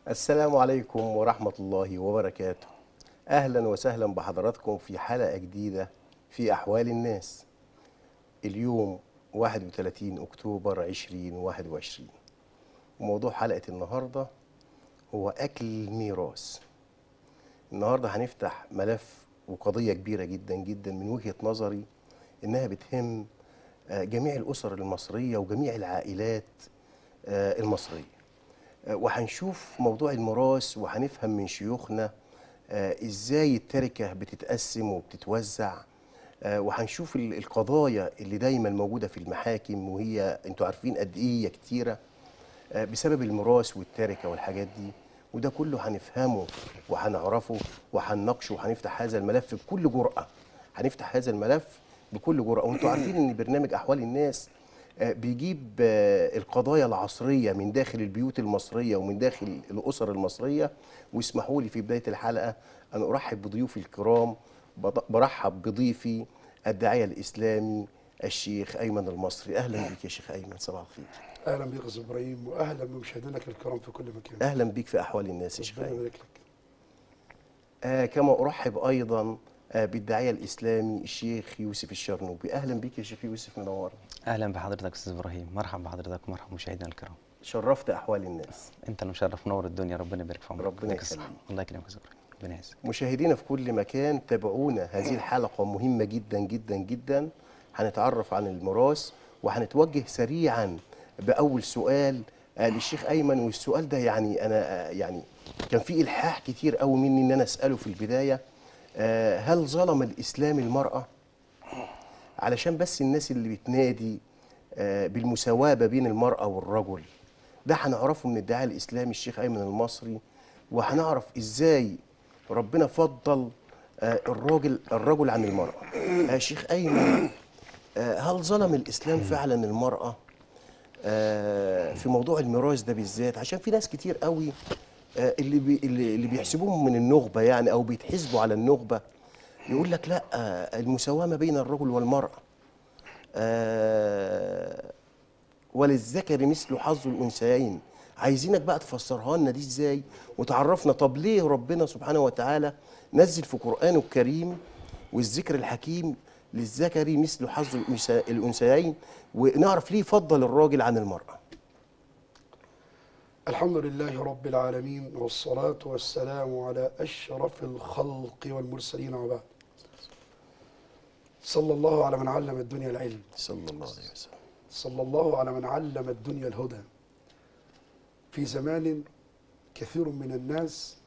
السلام عليكم ورحمة الله وبركاته أهلا وسهلا بحضراتكم في حلقة جديدة في أحوال الناس اليوم 31 أكتوبر 2021 وموضوع حلقة النهاردة هو أكل الميراث النهاردة هنفتح ملف وقضية كبيرة جدا جدا من وجهة نظري إنها بتهم آه، جميع الأسر المصرية وجميع العائلات آه، المصرية آه، وهنشوف موضوع الميراث وهنفهم من شيوخنا آه، ازاي التركه بتتقسم وبتتوزع آه، وهنشوف ال- القضايا اللي دايما موجوده في المحاكم وهي انتوا عارفين قد ايه هي كتيره آه، بسبب الميراث والتركه والحاجات دي وده كله هنفهمه وهنعرفه وهنناقشه وهنفتح هذا الملف بكل جرأه هنفتح هذا الملف بكل جرأه وانتوا عارفين ان برنامج احوال الناس آه، بيجيب آه، القضايا العصريه من داخل البيوت المصريه ومن داخل الاسر المصريه واسمحوا لي في بدايه الحلقه ان ارحب بضيوفي الكرام بض- برحب بضيفي الداعيه الاسلامي الشيخ ايمن المصري اهلا بك يا شيخ ايمن صباح الخير اهلا بك يا استاذ ابراهيم واهلا بمشاهدينك الكرام في كل مكان اهلا بك في احوال الناس يا شيخ ربنا ايمن يبارك لك آه كما ارحب ايضا آه بالداعيه الاسلامي الشيخ يوسف الشرنوبي اهلا بك يا شيخ يوسف منورنا اهلا بحضرتك استاذ ابراهيم مرحبا بحضرتك ومرحبا مشاهدينا الكرام شرفت احوال الناس انت المشرف نور الدنيا ربنا يبارك في عمرك ربنا يديك الصحة. يخليك. الله يكرمك يا استاذ ابراهيم ربنا يعزك مشاهدينا في كل مكان تابعونا هذه الحلقة مهمة جدا جدا جدا هنتعرف عن الميراث وهنتوجه سريعا بأول سؤال آه، للشيخ أيمن والسؤال ده يعني أنا آه، يعني كان في إلحاح كتير قوي مني إن أنا أسأله في البداية آه، هل ظلم الإسلام المرأة؟ علشان بس الناس اللي بتنادي آه، بالمساواة ما بين المرأة والرجل ده هنعرفه من الداعية الإسلامي الشيخ أيمن المصري وهنعرف إزاي ربنا فضل آه، الراجل الرجل عن المرأة آه، شيخ أيمن آه، هل ظلم الإسلام فعلا المرأة آه، في موضوع الميراث ده بالذات عشان في ناس كتير قوي آه، اللي بي اللي اللي بيحسبوهم من النخبة يعني أو بيتحسبوا على النخبة يقول لك لا آه، المساواة ما بين الرجل والمرأة آه، وللذكر مثل حظ الانثيين عايزينك بقى تفسرها لنا دي ازاي وتعرفنا طب ليه ربنا سبحانه وتعالى نزل في قرآنه الكريم والذكر الحكيم للذكر مثل حظ الأنثى- الانثيين ونعرف ليه فضل الراجل عن المرأة الحمد لله رب العالمين والصلاة والسلام على أشرف الخلق والمرسلين وبعد صلى الله على من علم الدنيا العلم صلى الله عليه وسلم صلى الله على من علم الدنيا الهدى في زمان كثير من الناس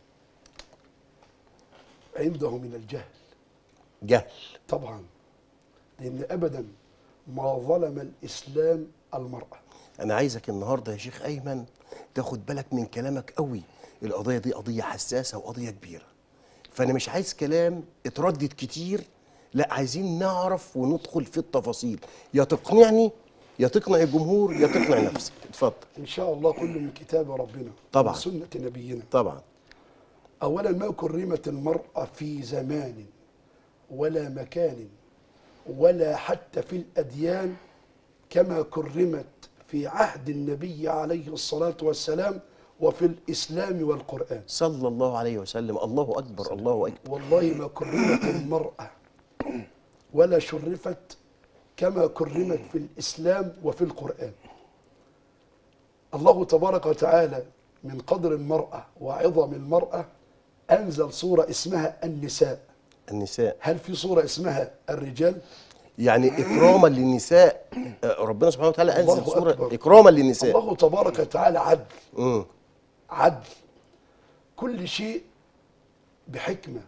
عنده من الجهل جهل طبعا لأن أبدا ما ظلم الإسلام المرأة انا عايزك النهارده يا شيخ ايمن تاخد بالك من كلامك قوي القضيه دي قضيه حساسه وقضيه كبيره فانا مش عايز كلام اتردد كتير لا عايزين نعرف وندخل في التفاصيل يا تقنعني يا تقنع الجمهور يا تقنع نفسك اتفضل إن شاء الله كل من كتاب ربنا طبعا. وسنة نبينا طبعا أولا ما كرمت المرأة في زمان ولا مكان ولا حتى في الأديان كما كرمت في عهد النبي عليه الصلاة والسلام وفي الإسلام والقرآن صلى الله عليه وسلم الله اكبر الله اكبر والله ما كرمت المرأة ولا شرفت كما كرمت في الإسلام وفي القرآن الله تبارك وتعالى من قدر المرأة وعظم المرأة أنزل صورة اسمها النساء النساء هل في صورة اسمها الرجال يعني اكراما للنساء آه، ربنا سبحانه وتعالى انزل الله سوره أكبر. اكراما للنساء الله تبارك وتعالى عدل امم عدل كل شيء بحكمة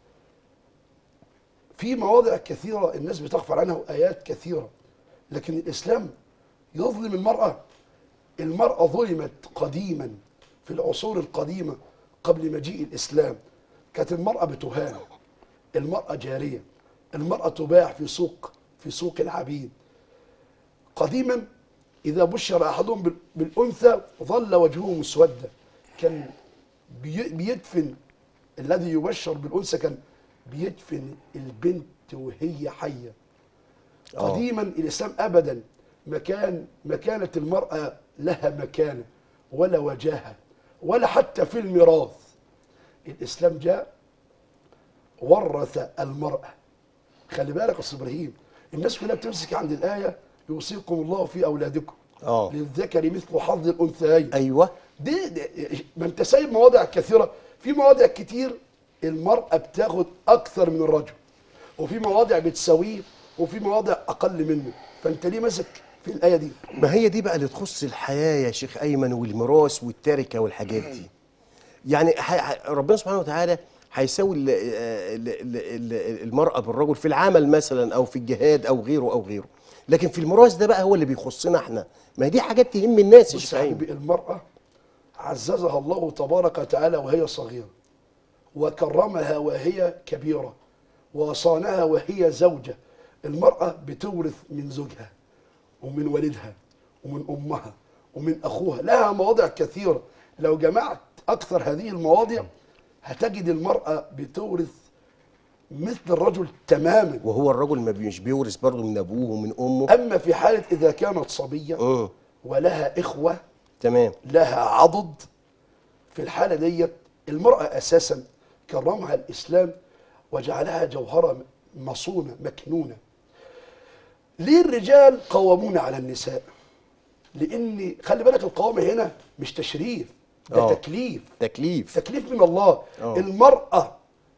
في مواضع كثيرة الناس بتغفل عنها وآيات كثيرة لكن الإسلام يظلم المرأة المرأة ظلمت قديما في العصور القديمة قبل مجيء الإسلام كانت المرأة بتهان المرأة جارية المرأة تباع في سوق في سوق العبيد قديما إذا بشر أحدهم بال- بالأنثى ظل وجهه مسودا كان بي- بيدفن الذي يبشر بالأنثى كان بيدفن البنت وهي حية آه. قديما الإسلام أبدا ما كان ما كانت المرأة لها مكانة ولا وجاهة ولا حتى في الميراث الاسلام جاء ورث المراه خلي بالك يا استاذ ابراهيم الناس كلها بتمسك عند الايه يوصيكم الله في اولادكم اه للذكر مثل حظ الانثيين ايوه دي, دي ما انت سايب مواضع كثيره في مواضع كتير المراه بتاخد اكثر من الرجل وفي مواضع بتساويه وفي مواضع اقل منه فانت ليه ماسك في الايه دي ما هي دي بقى اللي تخص الحياة يا شيخ أيمن والميراث والتركة والحاجات دي يعني ح- ح- ربنا سبحانه وتعالى هيساوي ال- ال- ال- ال- المرأة بالرجل في العمل مثلا أو في الجهاد أو غيره أو غيره لكن في الميراث ده بقى هو اللي بيخصنا احنا ما هي دي حاجات تهم الناس يا بص شيخ يا أيمن حبيبي المراه عززها الله تبارك وتعالى وهي صغيره وكرمها وهي كبيره وصانها وهي زوجه المراه بتورث من زوجها ومن والدها ومن امها ومن اخوها لها مواضع كثيره لو جمعت اكثر هذه المواضع هتجد المراه بتورث مثل الرجل تماما وهو الرجل ما مش بيورث برضه من أبوه ومن أمه اما في حاله اذا كانت صبيه امم ولها اخوه تمام لها عضد في الحالة ديت المرأة أساسا كرمها الإسلام وجعلها جوهرة مصونة مكنونة ليه الرجال قوامون على النساء لأن خلي بالك القوامة هنا مش تشريف ده آه. تكليف تكليف تكليف من الله آه. المرأة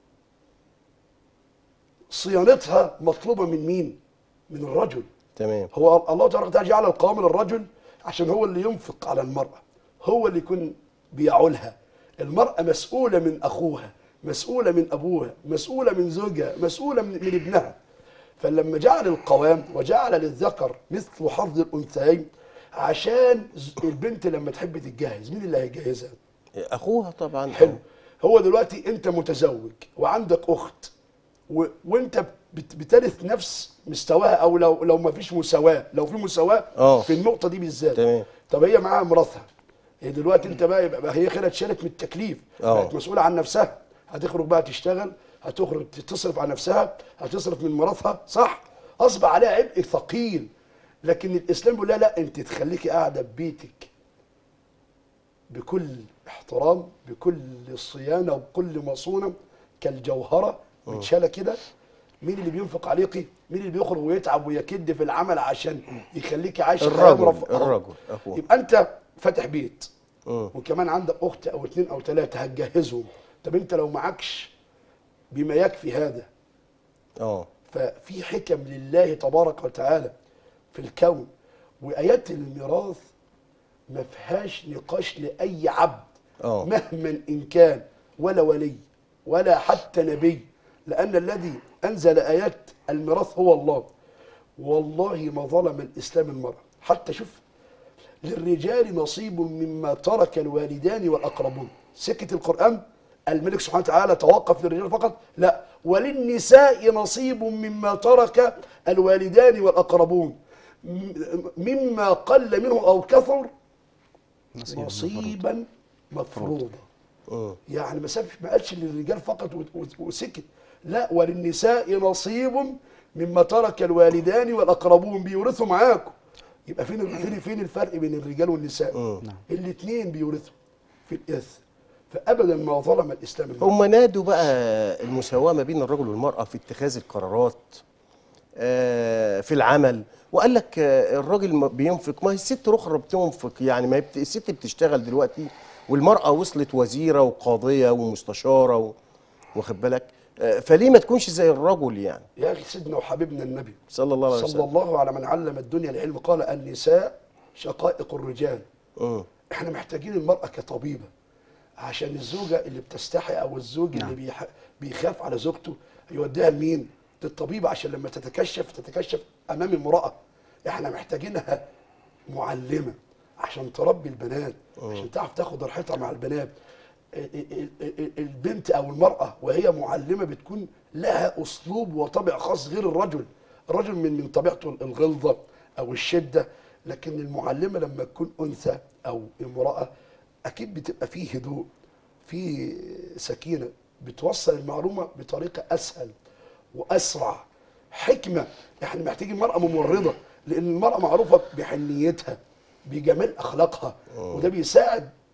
صيانتها مطلوبة من مين؟ من الرجل تمام هو الله تبارك وتعالى جعل القوام للرجل عشان هو اللي ينفق على المرأة هو اللي يكون بيعولها المرأة مسؤولة من أخوها مسؤولة من أبوها مسؤولة من زوجها مسؤولة من, من ابنها فلما جعل القوام وجعل للذكر مثل حظ الأنثيين عشان ز- البنت لما تحب تتجهز مين اللي هيجهزها؟ أخوها طبعا حلو هو دلوقتي انت متزوج وعندك اخت و... وانت بت... بترث نفس مستواها او لو لو ما فيش مساواه لو في مساواه اه. في النقطه دي بالذات تمام. طب هي معاها مراتها هي دلوقتي انت بقى يبقى بقى هي كده اتشالت من التكليف اه. بقت مسؤوله عن نفسها هتخرج بقى تشتغل هتخرج تصرف على نفسها هتصرف من مراتها صح اصبح عليها عبء ثقيل لكن الاسلام بيقول لها لا انت تخليكي قاعده ببيتك بكل احترام بكل صيانه وبكل مصونه كالجوهره متشاله كده مين اللي بينفق عليكي؟ مين اللي بيخرج ويتعب ويكد في العمل عشان يخليكي عايشه حياه الرجل مرفهة؟ الرجل أخوه يبقى انت فاتح بيت مم. وكمان عندك اخت او اتنين او تلاته هتجهزهم طب انت لو معكش بما يكفي هذا اه ففي حكم لله تبارك وتعالى في الكون وايات الميراث ما فيهاش نقاش لاي عبد اه. مهما ان كان ولا ولي ولا حتى نبي لان الذي انزل ايات الميراث هو الله والله ما ظلم الاسلام المراه حتى شوف للرجال نصيب مما ترك الوالدان والاقربون سكه القران الملك سبحانه وتعالى توقف للرجال فقط لا وللنساء نصيب مما ترك الوالدان والاقربون م- مما قل منه او كثر نصيباً نصيبا مفروضا مم. يعني ما سابش ما قالش للرجال فقط و- و- وسكت لا وللنساء نصيب مما ترك الوالدان والاقربون بيورثوا معاكم يبقى فين فين فين الفرق بين الرجال والنساء؟ مم. نعم. الاثنين بيورثوا في الارث فابدا ما ظلم الاسلام المرأة. هم نادوا بقى المساواة ما بين الرجل والمرأة في اتخاذ القرارات آه، في العمل وقال لك آه، الراجل ما بينفق ما هي الست الاخرى بتنفق يعني ما هي بت... الست بتشتغل دلوقتي والمرأة وصلت وزيرة وقاضية ومستشارة و... واخد بالك آه، فليه ما تكونش زي الرجل يعني يا اخي سيدنا وحبيبنا النبي صلى الله عليه صلى وسلم الله على من علم الدنيا العلم قال النساء شقائق الرجال مم. احنا محتاجين المرأة كطبيبة عشان الزوجة اللي بتستحي او الزوج اللي نعم. بيح... بيخاف على زوجته يوديها لمين؟ للطبيب عشان لما تتكشف تتكشف امام امرأة احنا محتاجينها معلمة عشان تربي البنات عشان تعرف تاخد راحتها مع البنات ال- ال- ال- البنت او المرأة وهي معلمة بتكون لها اسلوب وطبع خاص غير الرجل الرجل من من طبيعته الغلظة او الشدة لكن المعلمة لما تكون انثى او امرأة اكيد بتبقى فيه هدوء فيه سكينة بتوصل المعلومة بطريقة اسهل واسرع حكمة احنا محتاجين مرأة ممرضة لان المرأة معروفة بحنيتها بجمال اخلاقها وده بيساعد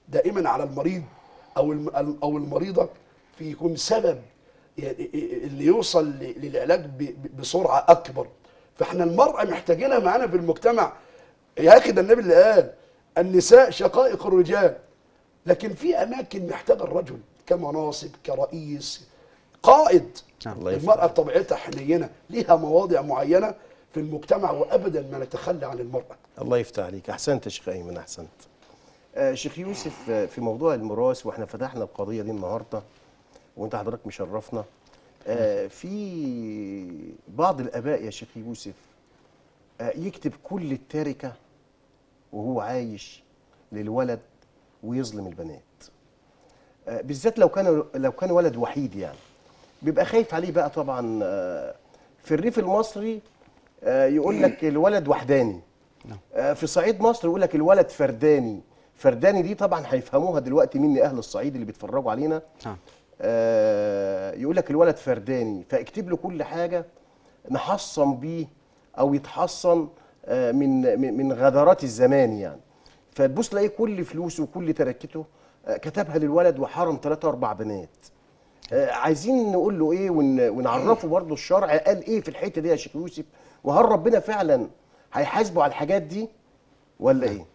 دائما على المريض او الم- او المريضه في يكون سبب يعني اللي يوصل ل- للعلاج ب- ب- بسرعه اكبر فاحنا المراه محتاجينها معانا في المجتمع يا اخي ده النبي اللي قال النساء شقائق الرجال لكن في اماكن محتاجه الرجل كمناصب كرئيس قائد نعم. الله يفتح المراه بطبيعتها حنينه ليها مواضع معينه في المجتمع وابدا ما نتخلى عن المراه الله يفتح عليك احسنت يا شيخ ايمن احسنت آه شيخ يوسف آه في موضوع الميراث واحنا فتحنا القضيه دي النهارده وانت حضرتك مشرفنا آه في بعض الاباء يا شيخ يوسف آه يكتب كل التركه وهو عايش للولد ويظلم البنات آه بالذات لو كان لو كان ولد وحيد يعني بيبقى خايف عليه بقى طبعا آه في الريف المصري آه يقول لك الولد وحداني آه، في صعيد مصر يقول لك الولد فرداني فرداني دي طبعا هيفهموها دلوقتي مني اهل الصعيد اللي بيتفرجوا علينا نعم آه، يقول لك الولد فرداني فاكتب له كل حاجه نحصن بيه او يتحصن آه، من من من غدرات الزمان يعني فتبص تلاقي كل فلوسه وكل تركته آه، كتبها للولد وحرم ثلاثة أربع بنات آه، عايزين نقول له ايه ون- ونعرفه برضه الشرع قال ايه في الحته دي يا شيخ يوسف وهل ربنا فعلا هيحاسبه على الحاجات دي ولا ايه؟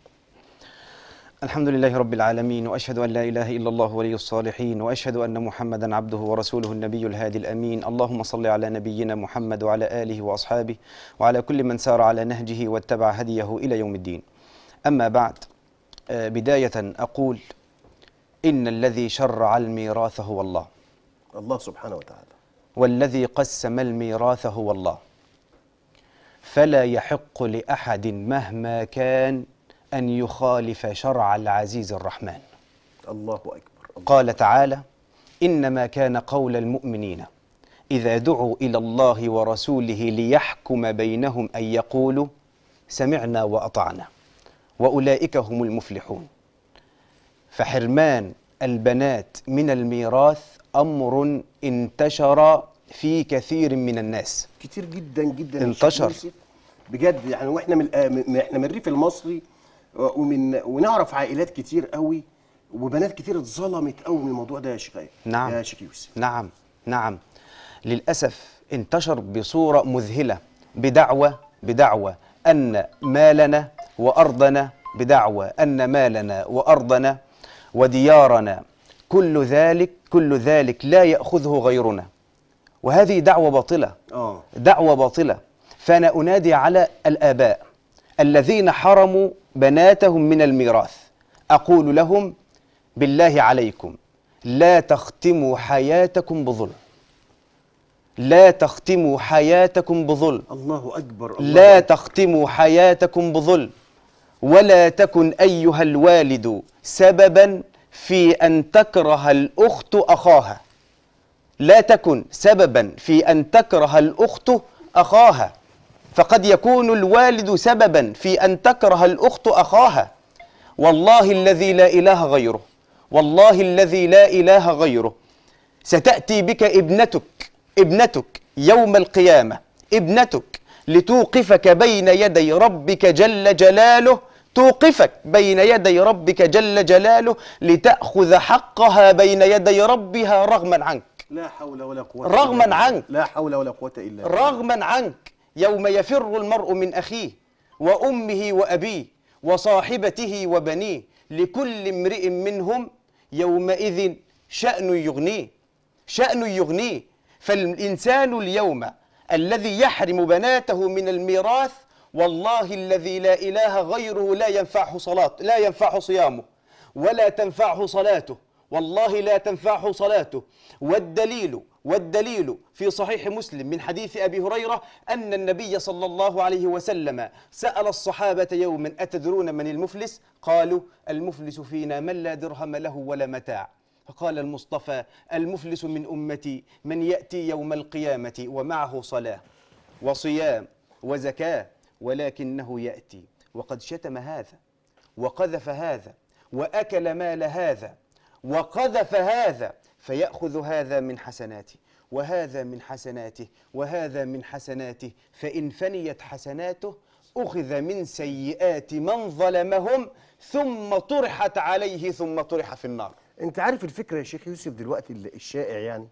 الحمد لله رب العالمين واشهد ان لا اله الا الله ولي الصالحين واشهد ان محمدا عبده ورسوله النبي الهادي الامين اللهم صل على نبينا محمد وعلى اله واصحابه وعلى كل من سار على نهجه واتبع هديه الى يوم الدين اما بعد آه، بدايه اقول ان الذي شرع الميراث هو الله الله سبحانه وتعالى والذي قسم الميراث هو الله فلا يحق لاحد مهما كان ان يخالف شرع العزيز الرحمن الله اكبر الله قال تعالى انما كان قول المؤمنين اذا دعوا الى الله ورسوله ليحكم بينهم ان يقولوا سمعنا واطعنا واولئك هم المفلحون فحرمان البنات من الميراث امر انتشر في كثير من الناس كتير جدا جدا يا انتشر. شيخ يوسف. بجد يعني واحنا من الآ- من- احنا من الريف المصري آه، ومن ونعرف عائلات كتير قوي وبنات كتير اتظلمت قوي من الموضوع ده يا شيخ أيمن. نعم. يا شيخ يوسف نعم نعم للأسف انتشر بصورة مذهلة بدعوى بدعوى أن مالنا وأرضنا بدعوى أن مالنا وأرضنا وديارنا كل ذلك كل ذلك لا يأخذه غيرنا وهذه دعوة باطلة اه دعوة باطلة فأنا أنادي على الآباء الذين حرموا بناتهم من الميراث أقول لهم بالله عليكم لا تختموا حياتكم بظلم لا تختموا حياتكم بظلم الله اكبر الله لا أكبر. تختموا حياتكم بظلم ولا تكن ايها الوالد سببا في ان تكره الاخت اخاها لا تكن سببا في ان تكره الاخت اخاها فقد يكون الوالد سببا في ان تكره الاخت اخاها والله الذي لا اله غيره والله الذي لا اله غيره ستأتي بك ابنتك ابنتك يوم القيامة ابنتك لتوقفك بين يدي ربك جل جلاله توقفك بين يدي ربك جل جلاله لتأخذ حقها بين يدي ربها رغما عنك لا حول ولا قوه رغماً إلا بالله. عنك. لا حول ولا قوه الا بالله رغما عنك يوم يفر المرء من أخيه وأمه وأبيه وصاحبته وبنيه لكل امرئ منهم يومئذ شأن يغنيه شأن يغنيه فالإنسان اليوم الذي يحرم بناته من الميراث والله الذي لا إله غيره لا ينفعه صلاة لا ينفعه صيامه ولا تنفعه صلاته والله لا تنفعه صلاته والدليل والدليل في صحيح مسلم من حديث أبي هريرة أن النبي صلى الله عليه وسلم سأل الصحابة يوما أتدرون من المفلس قالوا المفلس فينا من لا درهم له ولا متاع فقال المصطفى المفلس من أمتي من يأتي يوم القيامة ومعه صلاة وصيام وزكاة ولكنه يأتي وقد شتم هذا وقذف هذا وأكل مال هذا وقذف هذا فيأخذ هذا من حسناته وهذا من حسناته وهذا من حسناته فإن فنيت حسناته أخذ من سيئات من ظلمهم ثم طرحت عليه ثم طرح في النار انت عارف الفكره يا شيخ يوسف دلوقتي ال- الشائع يعني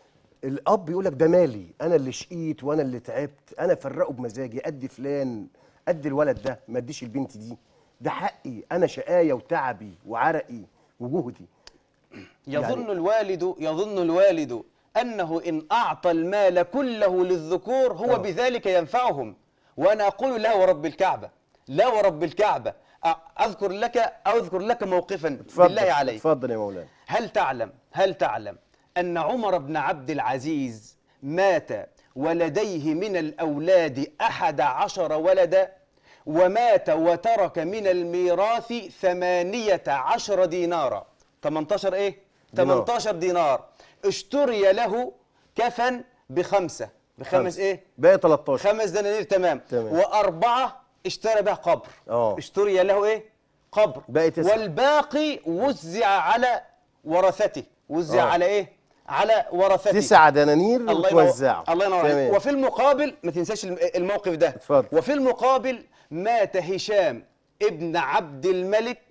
الاب يقول لك ده مالي انا اللي شقيت وانا اللي تعبت انا فرقه بمزاجي قد فلان قد الولد ده ما اديش البنت دي ده حقي انا شقايه وتعبي وعرقي وجهدي يظن يعني- الوالد يظن الوالد أنه إن أعطى المال كله للذكور هو آه. بذلك ينفعهم وأنا أقول لا ورب الكعبة لا ورب الكعبة أ- أذكر لك أو أذكر لك موقفا بالله عليك اتفضل يا مولانا هل تعلم هل تعلم أن عمر بن عبد العزيز مات ولديه من الأولاد أحد عشر ولدا ومات وترك من الميراث ثمانية عشر دينارا 18 إيه؟ دينار. 18 دينار اشتري له كفن بخمسة بخمس إيه؟ باقي 13 خمس دنانير تمام, تمام. وأربعة اشترى بها قبر آه. اشتري له إيه؟ قبر باقي تسعة. والباقي وزع على ورثته وزع آه. على إيه؟ على ورثته تسع دنانير الله ينور وتوزعوا الله ينور عليك تمام. وفي المقابل ما تنساش الم- الموقف ده اتفضل. وفي المقابل مات هشام ابن عبد الملك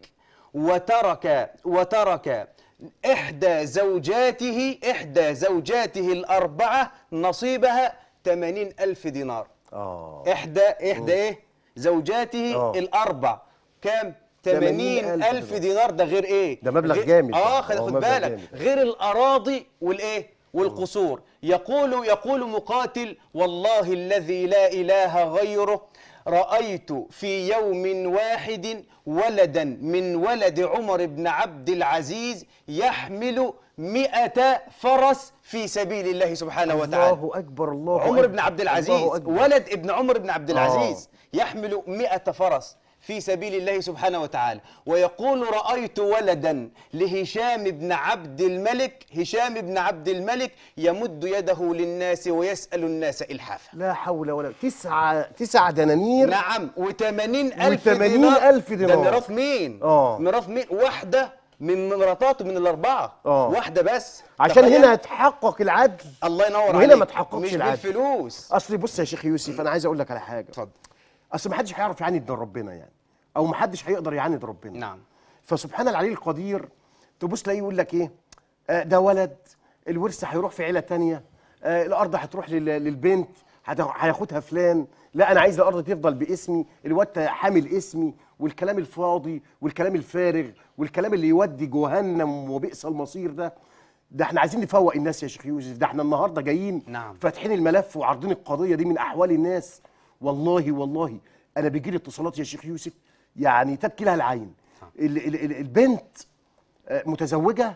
وترك وترك إحدى زوجاته إحدى زوجاته الأربعة نصيبها 80 ألف دينار اه إحدى إحدى إيه زوجاته آه. الأربع كام 80 80 ألف ألف دينار ده غير إيه ده مبلغ غير- جامد آه ده. خد آه، خد مبلغ بالك جامد. غير الأراضي والإيه والقصور يقول يقول مقاتل والله الذي لا إله غيره رأيت في يوم واحد ولدا من ولد عمر بن عبد العزيز يحمل مئة فرس في سبيل الله سبحانه وتعالى الله اكبر الله عمر أكبر. بن عبد العزيز الله أكبر. ولد ابن عمر بن عبد آه. العزيز يحمل مئة فرس في سبيل الله سبحانه وتعالى ويقول رأيت ولدا لهشام بن عبد الملك هشام بن عبد الملك يمد يده للناس ويسأل الناس إلحافا لا حول ولا تسعة تسع دنانير نعم وثمانين ألف و80 دينار ألف ده دينار. ميراث مين؟ آه. ميراث مين؟ واحدة من مراتاته من الأربعة آه. واحدة بس عشان تخيل. هنا يتحقق العدل الله ينور وهنا عليك ما تحققش مش العدل. بالفلوس اصل بص يا شيخ يوسف انا عايز اقول لك على حاجه اتفضل اصل ما حدش هيعرف يعاند ربنا يعني او ما حدش هيقدر يعاند ربنا نعم فسبحان العلي القدير تبص تلاقيه يقول لك ايه آه ده ولد الورث هيروح في عيله تانية آه الارض هتروح لل- للبنت هت- هياخدها فلان لا انا عايز الارض تفضل باسمي الواد حامل اسمي والكلام الفاضي والكلام الفارغ والكلام اللي يودي جهنم وبئس المصير ده ده احنا عايزين نفوق الناس يا شيخ يوسف ده احنا النهارده جايين نعم. فاتحين الملف وعارضين القضيه دي من احوال الناس والله والله انا بيجي لي اتصالات يا شيخ يوسف يعني تبكي لها العين ال ال ال البنت آه، متزوجه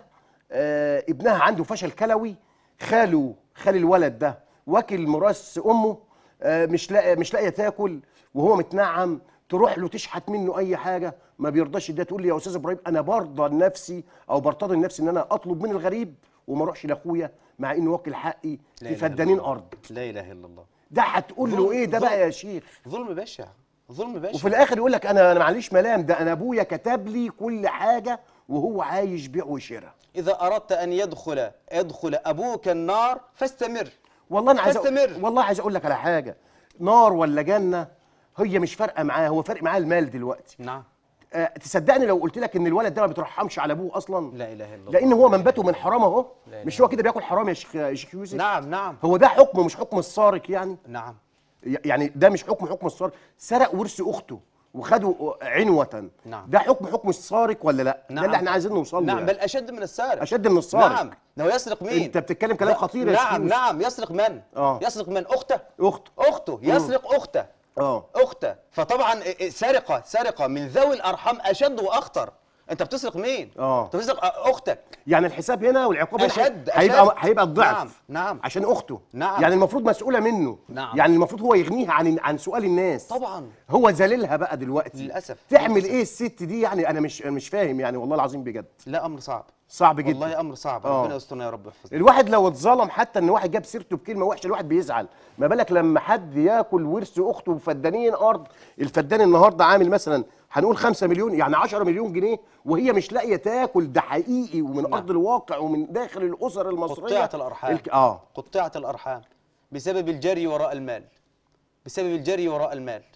آه، ابنها عنده فشل كلوي خاله خال الولد ده واكل ميراث امه آه، مش لاقيه مش لاقيه تاكل وهو متنعم تروح له تشحت منه اي حاجه ما بيرضاش يديها تقول لي يا استاذ ابراهيم انا برضى لنفسي او برتضي لنفسي ان انا اطلب من الغريب وما اروحش لاخويا مع انه واكل حقي لا في إله إلا فدانين الله. ارض لا اله الا الله ده هتقول له ظلم- ايه ده ظلم. بقى يا شيخ ظلم بشع ظلم بشع وفي الاخر يقول لك انا انا معليش ملام ده انا ابويا كتب لي كل حاجه وهو عايش بيع وشراء اذا اردت ان يدخل يدخل ابوك النار فاستمر والله انا عايز أقول- فاستمر. والله عايز اقول لك على حاجه نار ولا جنه هي مش فارقه معاه هو فارق معاه المال دلوقتي نعم أه تصدقني لو قلت لك ان الولد ده ما بيترحمش على ابوه اصلا لا اله الا الله لان هو منبته من حرام اهو لا إله مش هو كده بياكل حرام يا شيخ يا شيخ يوسف نعم نعم هو ده حكم مش حكم السارق يعني نعم يعني ده مش حكم حكم السارق سرق ورث اخته وخده عنوة نعم. ده حكم حكم السارق ولا لا ده نعم. اللي احنا عايزين نوصل له نعم يعني. بل اشد من السارق اشد من السارق نعم ده هو يسرق مين انت بتتكلم كلام لا، خطير يا شيخ نعم يوسف. نعم يسرق من آه. يسرق من اخته اخته اخته يسرق اخته اه اخته فطبعا سرقه سرقه من ذوي الارحام اشد واخطر انت بتسرق مين آه. انت بتسرق اختك يعني الحساب هنا والعقاب هنا أشد- هيبقى أشد. هيبقى الضعف نعم، نعم. عشان اخته نعم. يعني المفروض مسؤوله منه نعم. يعني المفروض هو يغنيها عن عن سؤال الناس طبعا هو ذليلها بقى دلوقتي للأسف. تعمل للأسف. ايه الست دي يعني انا مش أنا مش فاهم يعني والله العظيم بجد لا امر صعب صعب جدا والله امر صعب آه. ربنا يسترنا يا رب ويحفظنا الواحد لو اتظلم حتى ان واحد جاب سيرته بكلمه وحشه الواحد بيزعل ما بالك لما حد ياكل ورث اخته بفدانين ارض الفدان النهارده عامل مثلا هنقول 5 مليون يعني 10 مليون جنيه وهي مش لاقيه تاكل ده حقيقي ومن نعم. ارض الواقع ومن داخل الاسر المصريه قطعت الارحام الك... اه قطعت الارحام بسبب الجري وراء المال بسبب الجري وراء المال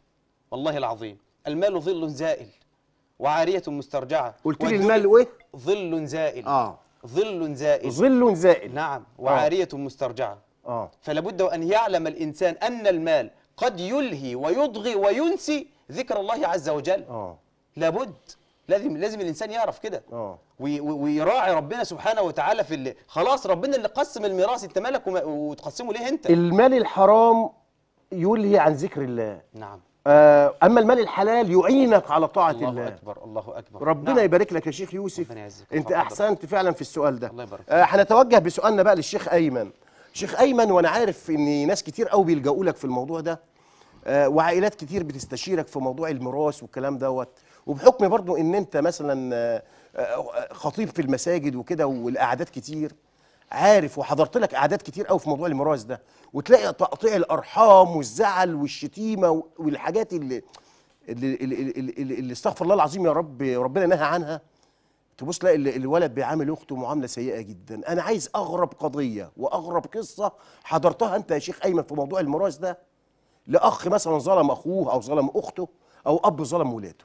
والله العظيم المال ظل زائل وعارية مسترجعة قلت لي والدنيا المال وايه ظل زائل اه ظل زائل ظل زائل نعم وعارية مسترجعة اه فلا بد أن يعلم الإنسان أن المال قد يلهي ويضغي وينسي ذكر الله عز وجل اه لابد لازم لازم الإنسان يعرف كده اه وي- وي- ويراعي ربنا سبحانه وتعالى في اللي خلاص ربنا اللي قسم الميراث انت مالك وما- وتقسمه ليه انت المال الحرام يلهي عن ذكر الله نعم آه اما المال الحلال يعينك على طاعه الله, الله اكبر الله اكبر ربنا نعم. يبارك لك يا شيخ يوسف ربنا يعزك انت ويرفع احسنت فعلا في السؤال ده الله يبارك آه هنتوجه بسؤالنا بقى للشيخ ايمن شيخ ايمن وانا عارف ان ناس كتير قوي بيلجأوا لك في الموضوع ده آه وعائلات كتير بتستشيرك في موضوع الميراث والكلام دوت وبحكم برضو ان انت مثلا آه، آه، خطيب في المساجد وكده والقعدات كتير عارف وحضرت لك قعدات كتير قوي في موضوع الميراث ده وتلاقي تقطيع الارحام والزعل والشتيمه والحاجات اللي اللي اللي, اللي, اللي, اللي استغفر الله العظيم يا رب ربنا نهى عنها تبص تلاقي ال- الولد بيعامل اخته معامله سيئه جدا انا عايز اغرب قضيه واغرب قصه حضرتها انت يا شيخ ايمن في موضوع الميراث ده لاخ مثلا ظلم اخوه او ظلم اخته او اب ظلم ولاده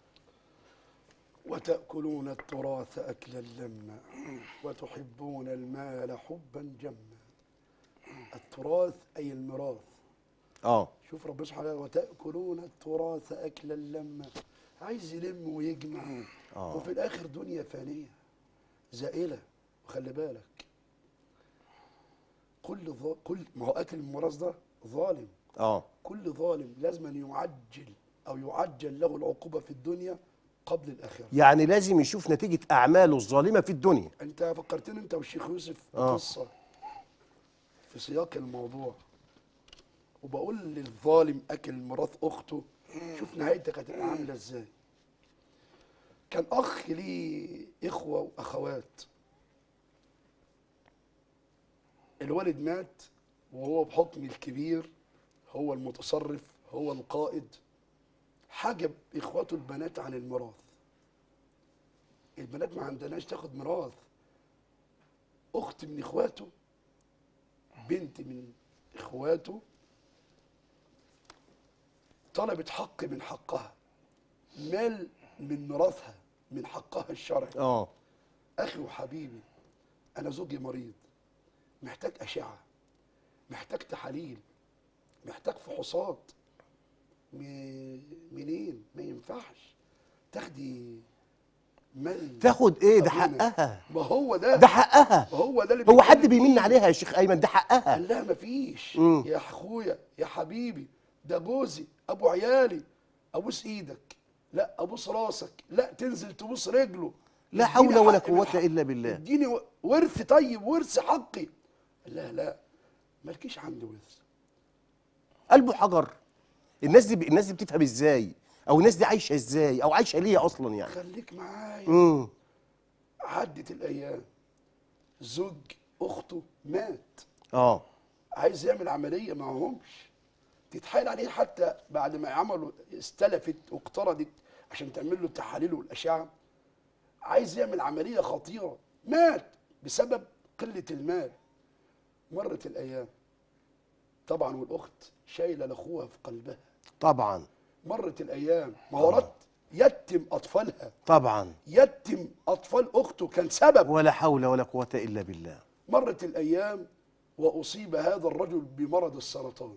وتأكلون التراث أكلا لما وتحبون المال حبا جما التراث أي الميراث اه شوف ربنا سبحانه وتعالى وتأكلون التراث أكلا لما عايز يلم ويجمع آه. وفي الآخر دنيا فانية زائلة وخلي بالك كل ظا... كل ما هو أكل الميراث ده ظالم اه كل ظالم لازم أن يعجل أو يعجل له العقوبة في الدنيا قبل الآخرة يعني لازم يشوف نتيجه اعماله الظالمه في الدنيا انت فكرتني انت والشيخ يوسف آه. بقصه في سياق الموضوع وبقول للظالم اكل ميراث اخته شوف نهايتك هتبقى عامله ازاي كان اخ ليه اخوه واخوات الوالد مات وهو بحكم الكبير هو المتصرف هو القائد حجب اخواته البنات عن الميراث البنات ما عندناش تاخد ميراث اخت من اخواته بنت من اخواته طلبت حق من حقها مال من ميراثها من حقها الشرعي اه اخي وحبيبي انا زوجي مريض محتاج اشعه محتاج تحاليل محتاج فحوصات م- منين ما ينفعش تاخدي مال تاخد ايه ده أبونا. حقها ما هو ده ده حقها ما هو ده اللي هو حد بيتكلم بيمن فيه. عليها يا شيخ ايمن ده حقها قال لها مفيش مم. يا اخويا يا حبيبي ده جوزي ابو عيالي ابوس ايدك لا ابوس راسك لا تنزل تبوس رجله لا اديني حول ولا حق من قوة حق- إلا بالله. اديني و- ورث طيب ورث حقي قال لها لا مالكيش عندي ورث قلبه حجر الناس دي الناس دي بتفهم ازاي او الناس دي عايشه ازاي او عايشه ليه اصلا يعني خليك معايا امم عدت الايام زوج اخته مات اه عايز يعمل عمليه معهمش تتحايل عليه حتى بعد ما عملوا استلفت واقترضت عشان تعمل له التحاليل والاشعه عايز يعمل عمليه خطيره مات بسبب قله المال مرت الايام طبعا والاخت شايله لاخوها في قلبها طبعا مرت الايام ما هو رد يتم اطفالها طبعا يتم اطفال اخته كان سبب ولا حول ولا قوة الا بالله مرت الأيام وأصيب هذا الرجل بمرض السرطان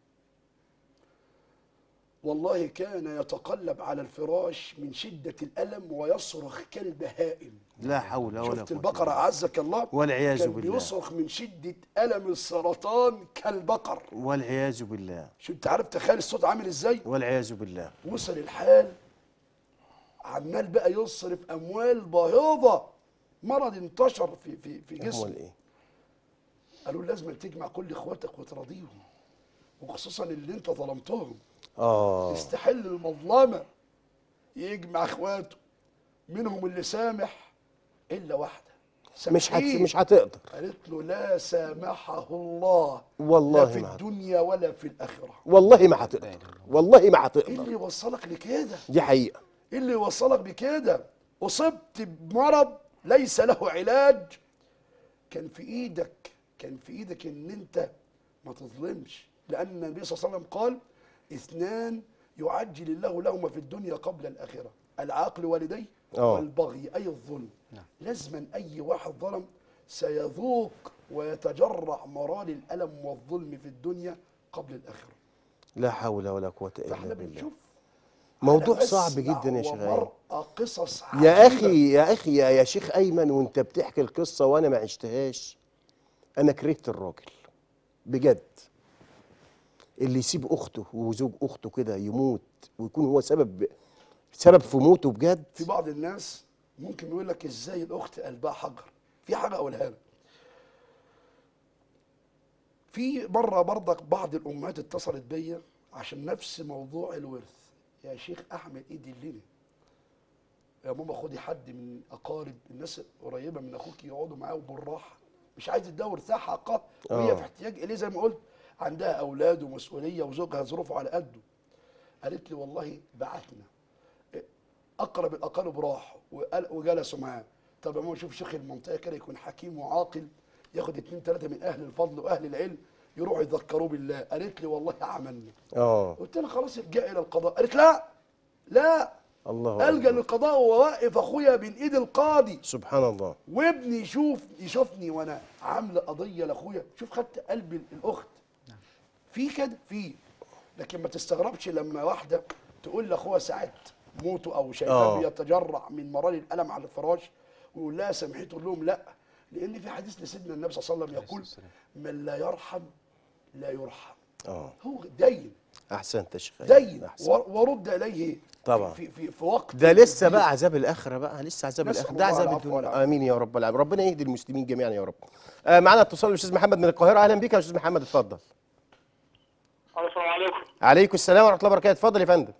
والله كان يتقلب على الفراش من شدة الألم ويصرخ كالبهائم لا حول ولا قوة شفت إلا البقرة بالله. أعزك الله والعياذ كان بالله. بيصرخ من شدة ألم السرطان كالبقر والعياذ بالله شو أنت عارف تخيل الصوت عامل إزاي والعياذ بالله وصل الحال عمال بقى يصرف أموال باهظة مرض انتشر في في في امال جسمه ايه قالوا لازم تجمع كل اخواتك وتراضيهم وخصوصا اللي انت ظلمتهم اه يستحل المظلمه يجمع اخواته منهم اللي سامح الا واحده مش هت... سامحيه. مش هتقدر قالت له لا سامحه الله والله لا في ما هت- الدنيا ولا في الاخره والله ما هتقدر والله ما ايه هتقدر اللي يوصلك لكده دي حقيقة ايه اللي يوصلك بكده اصبت بمرض ليس له علاج كان في ايدك كان في ايدك ان انت ما تظلمش لان النبي صلى الله عليه وسلم قال اثنان يعجل الله لهما في الدنيا قبل الآخرة العاقل والديه آه. والبغي أي الظلم لازما أي واحد ظلم سيذوق ويتجرع مرار الألم والظلم في الدنيا قبل الآخرة لا حول ولا قوه الا فاحنا بالله بنشوف موضوع أنا صعب بسمع جدا يا شيخ أيمن. ومرأة قصص يا عجيبة. اخي يا اخي يا, يا شيخ ايمن وانت بتحكي القصه وانا ما عشتهاش انا كرهت الراجل بجد اللي يسيب اخته وزوج اخته كده يموت ويكون هو سبب سبب في موته بجد في بعض الناس ممكن يقول لك ازاي الاخت قلبها حجر في حاجه اقولها لك في مره برضك بعض الامهات اتصلت بيا عشان نفس موضوع الورث يا شيخ احمد ايه دلني يا ماما خدي حد من اقارب الناس قريبه من اخوك يقعدوا معاه بالراحه مش عايز تدور ورثها حقها وهي آه. في احتياج اليه زي ما قلت عندها اولاد ومسؤوليه وزوجها ظروفه على قده قالت لي والله بعتنا اقرب الاقارب راح وقال- وجلسوا معاه طب يا ماما شوف شيخ المنطقه كده يكون حكيم وعاقل ياخد اتنين تلاته من اهل الفضل واهل العلم يروحوا يذكروه بالله قالت لي والله عملنا اه قلت لها خلاص الجا الى القضاء قالت لا لا الله الجا أكبر. للقضاء وواقف اخويا بين ايد القاضي سبحان الله وابني يشوف يشوفني وانا عامله قضيه لاخويا شوف خدت قلب ال- الاخت في كده في لكن ما تستغربش لما واحده تقول لاخوها ساعه موته او شايفاه آه. بيتجرع من مرار الالم على الفراش ويقول لها سامحيه تقول لهم لا لان في حديث لسيدنا النبي صلى الله عليه وسلم يقول من لا يرحم لا يرحم اه هو دين احسنت يا شيخ أيمن، دين أحسنت. ور- ورد اليه طبعا. في في في وقت ده لسه بقى عذاب الاخره بقى لسه عذاب نسأل الاخره ده الله عذاب العفو الدنيا والعافية. امين يا رب العالمين ربنا يهدي المسلمين جميعا يا رب آه معانا اتصال الاستاذ محمد من القاهره اهلا بك يا استاذ محمد اتفضل السلام عليكم عليكم السلام ورحمه الله وبركاته اتفضل يا فندم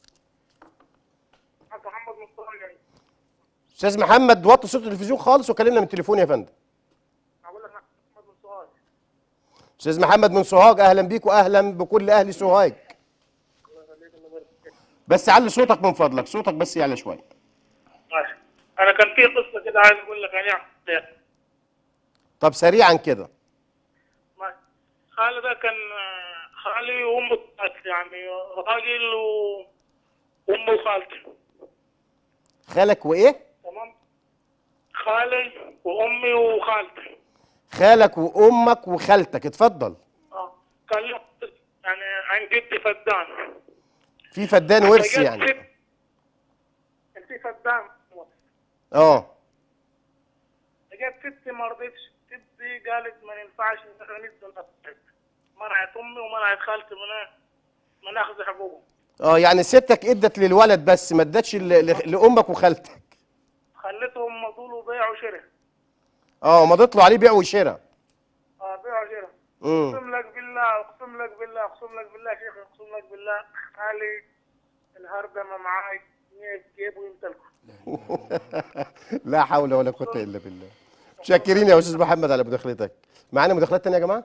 حاج محمد مصطفى جاي استاذ محمد وطي صوت التلفزيون خالص وكلمنا من التليفون يا فندم اقول لك محمد من سؤال استاذ محمد من سوهاج اهلا بيك واهلا بكل اهل سوهاج الله يخليك الله يبارك فيك بس علي صوتك من فضلك صوتك بس يعلى شويه ماشي انا كان في قصه كده عايز اقول لك عليها طب سريعا كده ماشي خالي ده كان آه، خالي وامه اتقتل يعني راجل و امه وخالتي خالك وايه تمام خالي وامي وخالتي خالك وامك وخالتك اتفضل اه كان له يعني عن جدي فدان في فدان ورث فجت يعني ست- كان في فدان اه جت ستي ما رضيتش ستي قالت ما ينفعش ان احنا ندي نصيب منعت امي ومنعت خالتي من من اخذ حقوقهم اه يعني ستك ادت للولد بس ما ادتش ل- ل- لامك وخالتك خليتهم مضوا بيع وشراء اه مضيت له عليه بيع وشراء اه بيع وشراء امم اقسم لك بالله اقسم لك بالله اقسم لك بالله يا شيخ اقسم لك بالله خالي الهردمه معاي جنيه في جيبه يمتلكه لا حول ولا قوه الا بالله شاكرين يا استاذ محمد على مداخلتك معانا مداخلات تانية يا جماعه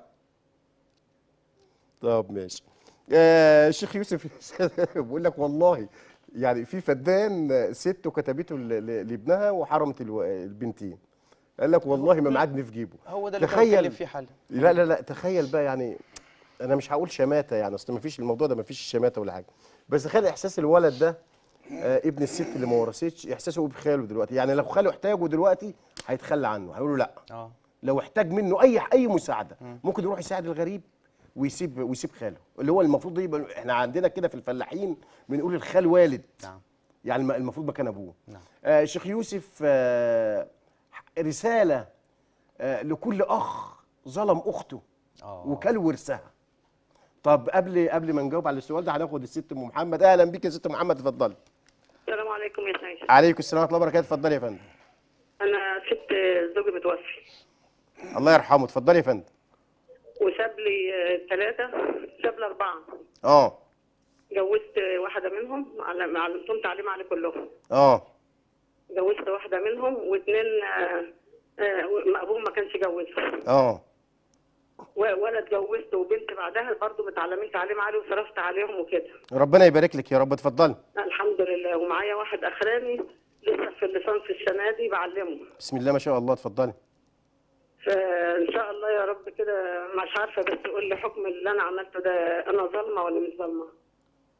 طب ماشي آه الشيخ يوسف بقول لك والله يعني في فدان ست وكتبته ل- ل- لابنها وحرمت الو- البنتين قال لك والله ما معاه جنيه في جيبه هو ده اللي كان تخيل بيتكلم فيه حل لا لا لا تخيل بقى يعني انا مش هقول شماته يعني اصل ما فيش الموضوع ده ما فيش شماته ولا حاجه بس تخيل احساس الولد ده آه ابن الست اللي ما ورثتش احساسه بخاله دلوقتي يعني لو خاله احتاجه دلوقتي هيتخلى عنه هيقول له لا اه لو احتاج منه اي اي مساعده ممكن يروح يساعد الغريب ويسيب ويسيب خاله اللي هو المفروض يبقى احنا عندنا كده في الفلاحين بنقول الخال والد نعم يعني الم- المفروض مكان ابوه نعم. آه شيخ يوسف آه رساله آه لكل اخ ظلم اخته اه وكل ورثها طب قبل قبل ما نجاوب على السؤال ده هناخد الست ام محمد اهلا بيك يا ست محمد اتفضلي السلام عليكم يا سعيد عليكم السلام ورحمه الله وبركاته اتفضلي يا فندم انا ست زوجي متوفي الله يرحمه اتفضلي يا فندم وساب لي ثلاثة ساب لي أربعة اه جوزت واحدة منهم على علمتهم تعليم على كلهم اه جوزت واحدة منهم واثنين آه، آه، أبوهم ما كانش جوزهم اه و- ولا اتجوزت وبنت بعدها برضه متعلمين تعليم عالي وصرفت عليهم وكده ربنا يبارك لك يا رب اتفضلي الحمد لله ومعايا واحد أخراني لسه في الليسانس السنة دي بعلمه بسم الله ما شاء الله اتفضلي فان شاء الله يا رب كده مش عارفه بس قول لي حكم اللي انا عملته ده انا ظالمه ولا مش ظالمه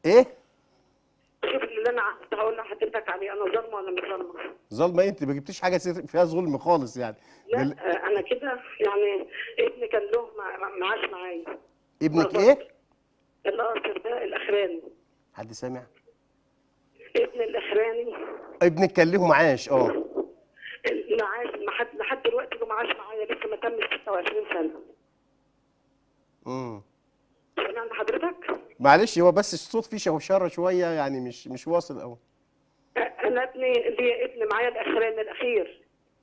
ايه شوف اللي انا عايزة هقول لحضرتك عليه انا ظالمه ولا مش ظالمه ظلمه إيه؟ انت ما جبتيش حاجه سير- فيها ظلم خالص يعني لا بال- آه، انا كده يعني ابني كان له مع- مع- معاش معايا ابنك ايه القاصر ده الاخراني حد سامع ابن الاخراني ابنك كان له معاش اه المعاش لحد لحد دلوقتي له معاش معايا لسه ما تمش 26 سنه امم سمعت حضرتك؟ معلش هو بس الصوت فيه شوشره شويه يعني مش مش واصل قوي انا ابني ليا ابن معايا الاخراني الاخير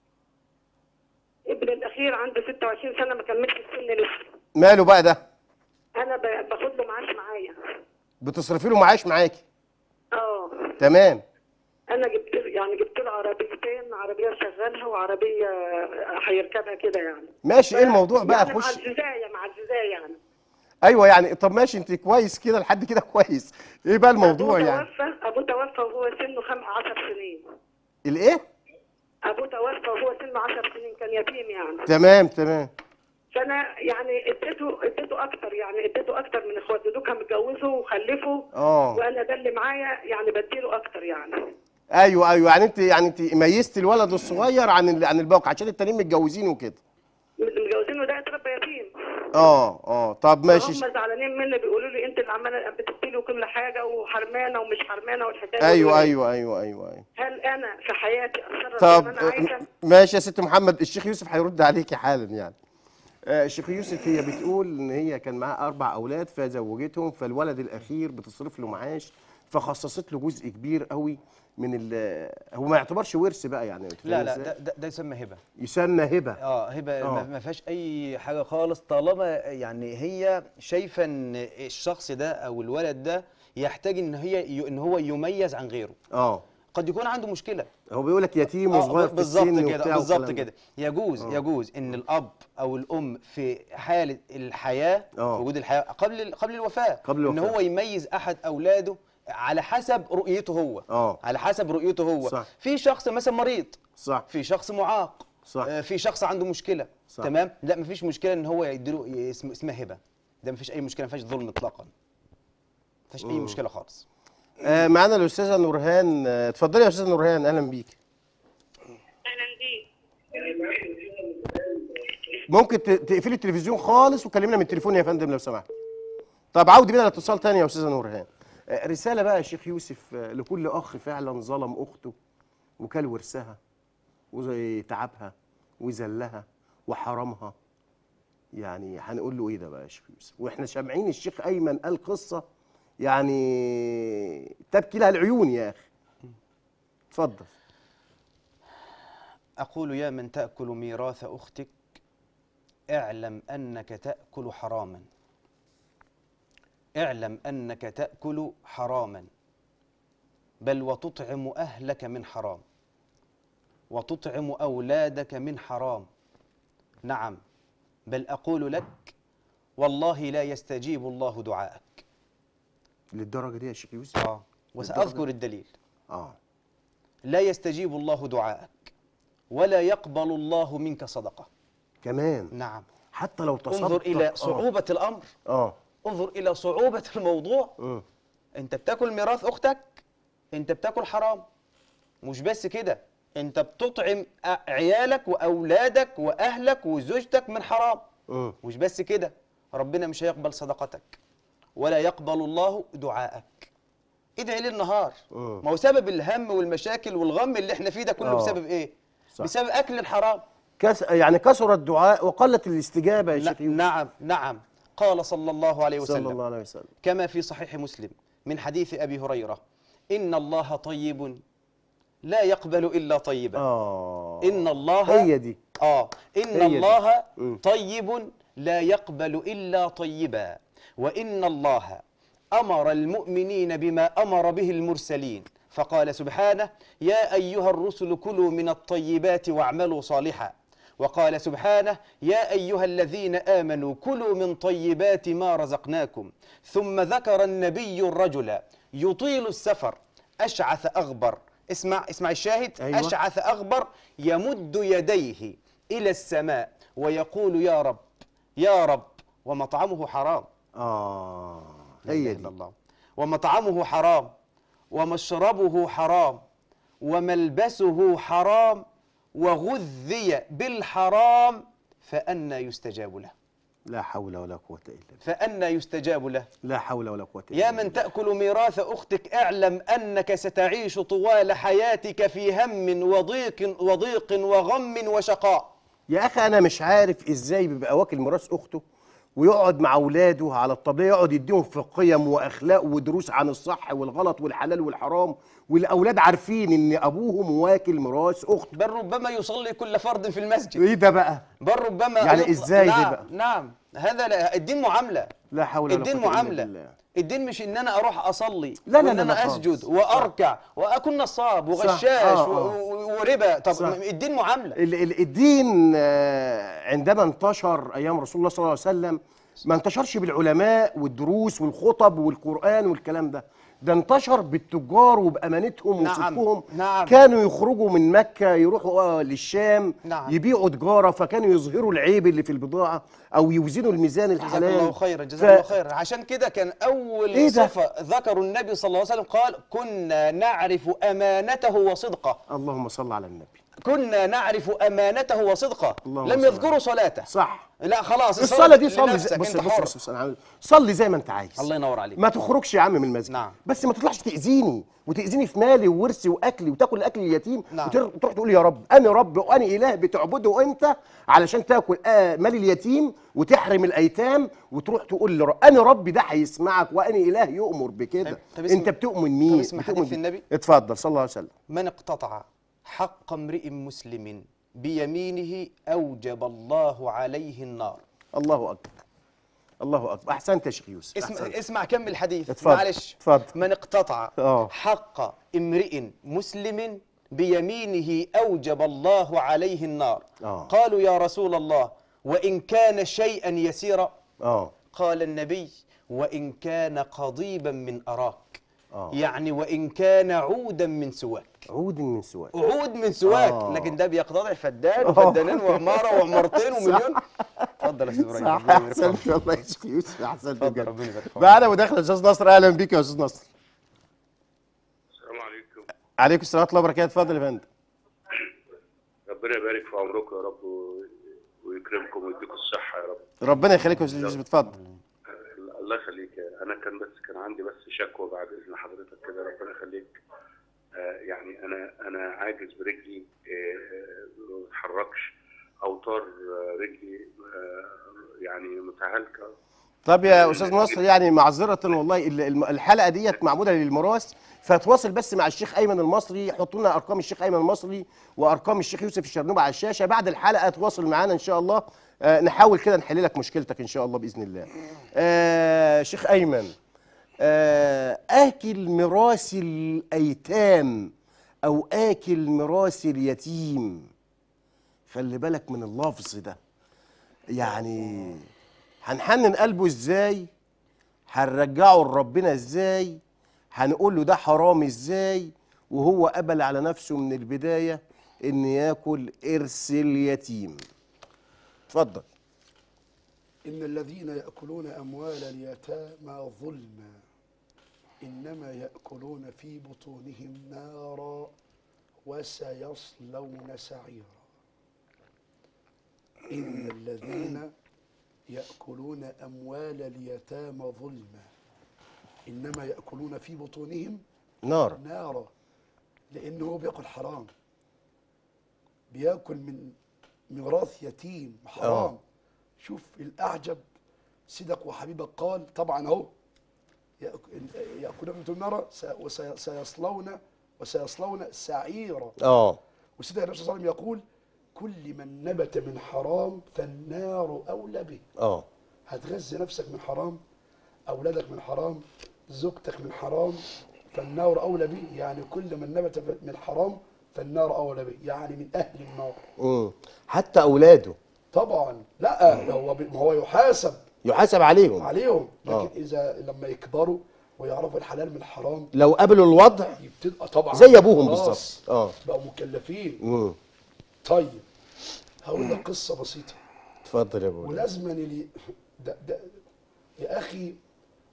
ابن الاخير عنده 26 سنه ما كملش السن لسه ماله بقى ده انا ب- باخد له معاش معايا بتصرفي له معاش معاكي اه تمام انا جبت له- يعني جبت له عربيتين عربيه شغالها وعربيه هيركبها كده يعني ماشي ايه الموضوع بقى يعني مع خش الجزايه مع الجزايه يعني ايوه يعني طب ماشي انت كويس كده لحد كده كويس ايه بقى الموضوع أبوه يعني توفى ابوه توفى وهو سنه خم 10 سنين الايه ابوه توفى وهو سنه 10 سنين كان يتيم يعني تمام تمام فانا يعني اديته اديته اكتر يعني اديته اكتر من اخواته دول كانوا متجوزوا وخلفوا اه وانا ده اللي معايا يعني بديله اكتر يعني ايوه ايوه يعني انت يعني انت ميزت الولد الصغير عن ال- عن الباقي عشان التانيين متجوزين وكده متجوزينه ده اتربى يتيم اه اه طب ماشي هم زعلانين مني بيقولوا لي انت اللي عماله بتدي له كل حاجه وحرمانه ومش حرمانه والحكايه ايوه دي. ايوه ايوه ايوه ايوه هل انا في حياتي اتصرف طب زي ما انا عايزه؟ ماشي يا ست محمد الشيخ يوسف هيرد عليكي حالا يعني آه، الشيخ يوسف هي بتقول ان هي كان معاها اربع اولاد فزوجتهم فالولد الاخير بتصرف له معاش فخصصت له جزء كبير قوي من ال هو ما يعتبرش ورث بقى يعني أنت لا فاهم لا إزاي؟ ده, ده, ده يسمى هبه يسمى هبه اه هبه آه. ما- ما فيهاش اي حاجه خالص طالما يعني هي شايفه ان الشخص ده او الولد ده يحتاج ان هي ان هو يميز عن غيره اه قد يكون عنده مشكله هو بيقول لك يتيم آه، وصغير في بالظبط السن كده وبتاع بالظبط والكلام ده. كده يجوز يجوز ان الاب او الام في حاله الحياه آه. في وجود الحياه قبل قبل الوفاه قبل ان الوفاة. هو يميز احد اولاده على حسب رؤيته هو آه. على حسب رؤيته هو صح. في شخص مثلا مريض صح في شخص معاق صح. آه، في شخص عنده مشكله صح. تمام لا مفيش مشكله ان هو يديله اسم اسمها هبه ده مفيش اي مشكله مفيش ظلم اطلاقا مفيش اي مشكله خالص آه معانا الاستاذه نورهان آه، اتفضلي يا استاذه نورهان اهلا بيك اهلا بيك ممكن ت- تقفلي التلفزيون خالص وكلمنا من التليفون يا فندم لو سمحت طب عودي بينا الاتصال تاني يا استاذه نورهان آه، رساله بقى يا شيخ يوسف آه، لكل اخ فعلا ظلم اخته وكل ورثها وتعبها وذلها وحرمها يعني هنقول له ايه ده بقى يا شيخ يوسف واحنا سامعين الشيخ ايمن قال قصه يعني تبكي لها العيون يا اخي اتفضل أقول يا من تأكل ميراث أختك اعلم أنك تأكل حراما اعلم أنك تأكل حراما بل وتطعم أهلك من حرام وتطعم أولادك من حرام نعم بل أقول لك والله لا يستجيب الله دعاءك للدرجه دي يا شيخ يوسف آه وسأذكر الدليل اه لا يستجيب الله دعاءك ولا يقبل الله منك صدقة كمان نعم حتى لو تصدق انظر إلى آه. صعوبة الأمر اه انظر إلى صعوبة الموضوع مم. أنت بتاكل ميراث أختك أنت بتاكل حرام مش بس كده أنت بتطعم أ- عيالك وأولادك وأهلك وزوجتك من حرام مم. مش بس كده ربنا مش هيقبل صدقتك ولا يقبل الله دعاءك ادعي ليل نهار مم. ما هو سبب الهم والمشاكل والغم اللي احنا فيه ده كله آه. بسبب ايه صح. بسبب اكل الحرام كس... يعني كثر الدعاء وقلت الاستجابه يا ن- شيخ يوسف نعم نعم قال صلى الله عليه صلى وسلم الله عليه وسلم كما في صحيح مسلم من حديث ابي هريره ان الله طيب لا يقبل الا طيبا اه ان الله هي دي آه إن هي دي. الله مم. طيب لا يقبل إلا طيبا وإن الله أمر المؤمنين بما أمر به المرسلين فقال سبحانه يا أيها الرسل كلوا من الطيبات واعملوا صالحا وقال سبحانه يا أيها الذين آمنوا كلوا من طيبات ما رزقناكم ثم ذكر النبي الرجل يطيل السفر أشعث أغبر اسمع اسمع الشاهد أيوة. أشعث أغبر يمد يديه إلى السماء ويقول يا رب يا رب ومطعمه حرام اه لا هي إله دي إلا الله ومطعمه حرام ومشربه حرام وملبسه حرام وغذي بالحرام فأنى يستجاب له لا حول ولا قوة إلا بالله فأنى يستجاب له لا حول ولا قوة إلا يا بالله من تأكل ميراث أختك اعلم أنك ستعيش طوال حياتك في هم وضيق وضيق وغم وشقاء يا اخي انا مش عارف ازاي بيبقى واكل ميراث اخته ويقعد مع اولاده على الطبليه يقعد يديهم في قيم واخلاق ودروس عن الصح والغلط والحلال والحرام والاولاد عارفين ان ابوهم واكل ميراث اخته بل ربما يصلي كل فرد في المسجد ايه ده بقى بل ربما يعني يطلع- إزاي دي نعم بقى؟ نعم هذا لا الدين معاملة لا حول ولا الدين قوة إلا معاملة بالله. الدين مش ان انا اروح اصلي لا، لا، وان لا، انا لا خالص. اسجد واركع واكون نصاب وغشاش آه، و- آه. و- وربا طب صح. الدين معاملة ال- ال- الدين آه، عندما انتشر ايام رسول الله صلى الله عليه وسلم ما انتشرش بالعلماء والدروس والخطب والقران والكلام ده ده انتشر بالتجار وبامانتهم نعم، وصدقهم نعم. كانوا يخرجوا من مكه يروحوا آه، للشام نعم. يبيعوا تجاره فكانوا يظهروا العيب اللي في البضاعه او يوزنوا الميزان جزاك الحلال الله خيرا جزاك ف- الله خيرا عشان كده كان اول إيه ده؟ صفه ذكروا النبي صلى الله عليه وسلم قال كنا نعرف امانته وصدقه اللهم صل على النبي كنا نعرف امانته وصدقه اللهم لم صل يذكروا صلاته صح لا خلاص الصلاه دي صلي لنفسك، زي بص انت بص, حر. بص, بص, بص صلي زي ما انت عايز الله ينور عليك ما تخرجش يا عم من المسجد نعم. بس ما تطلعش تاذيني وتاذيني في مالي وورثي واكلي وتاكل اكل اليتيم نعم. وتر- وتروح تقول يا رب انا رب وانا اله بتعبده انت علشان تاكل آه مال اليتيم وتحرم الايتام وتروح تقول لي انا ربي ده هيسمعك وانا اله يؤمر بكده طب- طب اسم- انت بتؤمن مين طب اسم بتؤمن حديث بيه؟ النبي؟ اتفضل صلى الله عليه وسلم من اقتطع حق امرئ مسلم بيمينه اوجب الله عليه النار الله اكبر الله اكبر احسنت يا شيخ يوسف اسمع أحسنت. اسمع كم الحديث اتفضل، معلش اتفضل. من اقتطع آه. حق امرئ مسلم بيمينه اوجب الله عليه النار آه. قالوا يا رسول الله وان كان شيئا يسيرا اه قال النبي وان كان قضيبا من اراك آه. يعني وان كان عودا من سواك عود من سواك عود من سواك آه. لكن ده بيقتطع فدان آه. وفدانين وعماره وعمارتين ومليون اتفضل يا استاذ ابراهيم صح ربنا يبارك احسنت فيك. والله يا شيخ يوسف احسنت اتفضل، بجد ربنا يبارك فيك. معانا مداخله استاذ نصر اهلا بيك يا استاذ نصر السلام عليكم عليكم السلام ورحمه الله وبركاته اتفضل يا فندم ربنا يبارك في عمركم يا رب و- ويكرمكم ويديكم الصحة يا رب ربنا يخليك يا استاذ يوسف اتفضل الله يخليك أنا كان بس كان عندي بس شكوى بعد إذن حضرتك كده ربنا يخليك آه، يعني أنا أنا عاجز برجلي آه، ما بتحركش أوتار آه، رجلي آه، يعني متهالكة طب يا استاذ نصر يعني معذره والله ال- الم- الحلقه ديت معموله للميراث فتواصل بس مع الشيخ ايمن المصري حطوا لنا ارقام الشيخ ايمن المصري وارقام الشيخ يوسف الشرنوبي على الشاشه بعد الحلقه تواصل معانا ان شاء الله آه نحاول كده نحل لك مشكلتك ان شاء الله باذن الله آه شيخ ايمن آه اكل ميراث الايتام او اكل ميراث اليتيم خلي بالك من اللفظ ده يعني هنحنن قلبه ازاي هنرجعه لربنا ازاي هنقول له ده حرام ازاي وهو قبل على نفسه من البدايه ان ياكل ارث اليتيم اتفضل إن الذين يأكلون أموال اليتامى ظلما إنما يأكلون في بطونهم نارا وسيصلون سعيرا إن الذين يأكلون أموال اليتامى ظلما إنما يأكلون في بطونهم نار نارا لأنه هو بياكل حرام بياكل من ميراث يتيم حرام آه. شوف الأعجب صدق وحبيبك قال طبعا أهو يأك- يأكلون في النار وسيصلون وسيصلون سعيرا اه وسيدنا النبي صلى الله عليه وسلم يقول كل من نبت من حرام فالنار أولى به اه هتغذي نفسك من حرام اولادك من حرام زوجتك من حرام فالنار اولى به يعني كل من نبت من حرام فالنار اولى به يعني من اهل النار مم. حتى اولاده طبعا لا هو ب- ما هو يحاسب يحاسب عليهم عليهم لكن آه. اذا لما يكبروا ويعرفوا الحلال من الحرام لو قبلوا الوضع يبتدوا طبعا زي ابوهم خلاص، بالظبط اه بقوا مكلفين مم. طيب هقول لك قصه بسيطه اتفضل يا ابو ولازما اللي ده ده يا اخي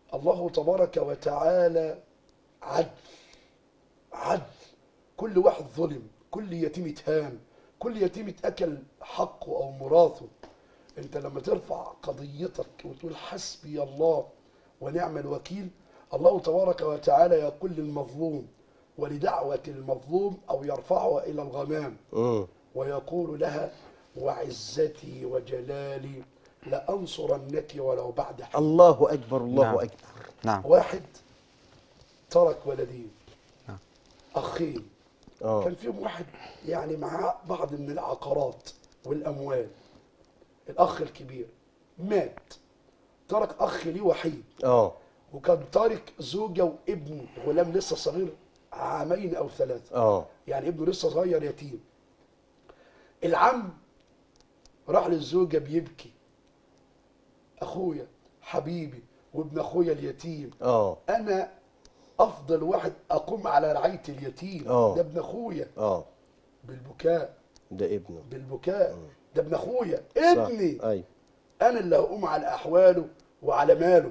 الله تبارك وتعالى عدل عدل كل واحد ظلم كل يتيم اتهان كل يتيم اتأكل حقه أو ميراثه أنت لما ترفع قضيتك وتقول حسبي الله ونعم الوكيل الله تبارك وتعالى يقول للمظلوم ولدعوة المظلوم أو يرفعها إلى الغمام مم. ويقول لها وعزتي وجلالي لأنصرنك ولو بعد حين الله اكبر الله نعم. اكبر نعم واحد ترك ولدين نعم. أخين اه كان فيهم واحد يعني معاه بعض من العقارات والأموال الأخ الكبير مات ترك أخ ليه وحيد اه وكان تارك زوجة وابن غلام لسه صغير عامين أو ثلاثة اه يعني ابنه لسه صغير يتيم العم راح للزوجة بيبكي أخويا حبيبي وابن أخويا اليتيم اه أنا أفضل واحد أقوم على رعاية اليتيم آه. ده ابن أخويا اه بالبكاء ده ابنه بالبكاء ده ابن أخويا صح. ابني ايوه أنا اللي هقوم على أحواله وعلى ماله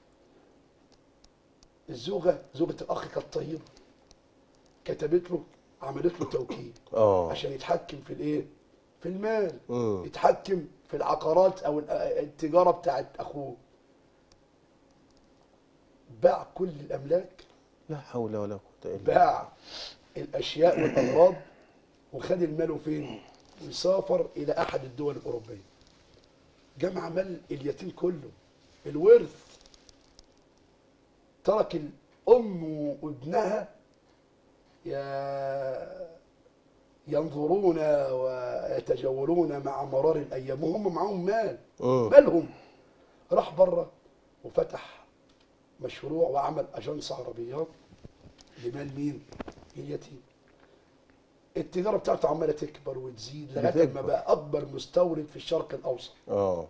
الزوجة زوجة الأخ كانت طيبة كتبت له عملت له توكيل اه عشان يتحكم في الايه في المال مم. يتحكم في العقارات او ال- التجاره بتاعت اخوه باع كل الاملاك لا حول ولا قوه الا بالله باع الاشياء والاغراض وخد المال فين وسافر الى احد الدول الاوروبيه جمع مال اليتيم كله الورث ترك الام وابنها يا ينظرون ويتجولون مع مرار الايام وهم معاهم مال مم. مالهم راح بره وفتح مشروع وعمل اجنس عربيات لمال مين؟ اليتيم التجاره بتاعته عماله تكبر وتزيد لغايه ما بتكبر. بقى اكبر مستورد في الشرق الاوسط اه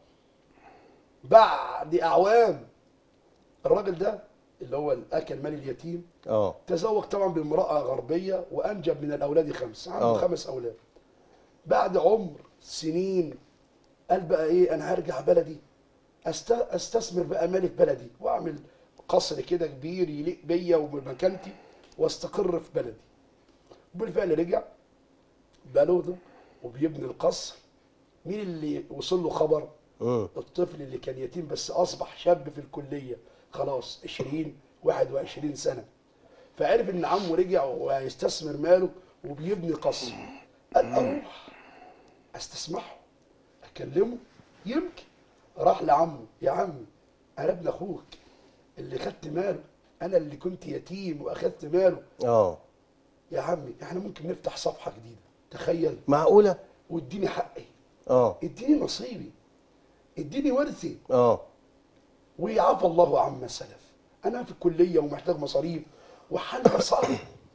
بعد اعوام الراجل ده اللي هو اللي اكل مال اليتيم اه تزوج طبعا بامرأة غربية وأنجب من الأولاد خمس عنده آه. خمس أولاد بعد عمر سنين قال بقى إيه أنا هرجع بلدي أست... أستثمر بقى مالي في بلدي وأعمل قصر كده كبير يليق بيا وبمكانتي واستقر في بلدي وبالفعل رجع بلده وبيبني القصر مين اللي وصل له خبر مم. الطفل اللي كان يتيم بس اصبح شاب في الكليه خلاص 20 21 سنه فعرف ان عمه رجع وهيستثمر ماله وبيبني قصر قال اروح استسمحه اكلمه يمكن راح لعمه يا عمي انا ابن اخوك اللي خدت ماله انا اللي كنت يتيم واخدت ماله اه يا عمي احنا ممكن نفتح صفحه جديده تخيل معقوله واديني حقي اه اديني نصيبي اديني ورثي اه ويعفى الله عما سلف انا في الكليه ومحتاج مصاريف وحالي صعب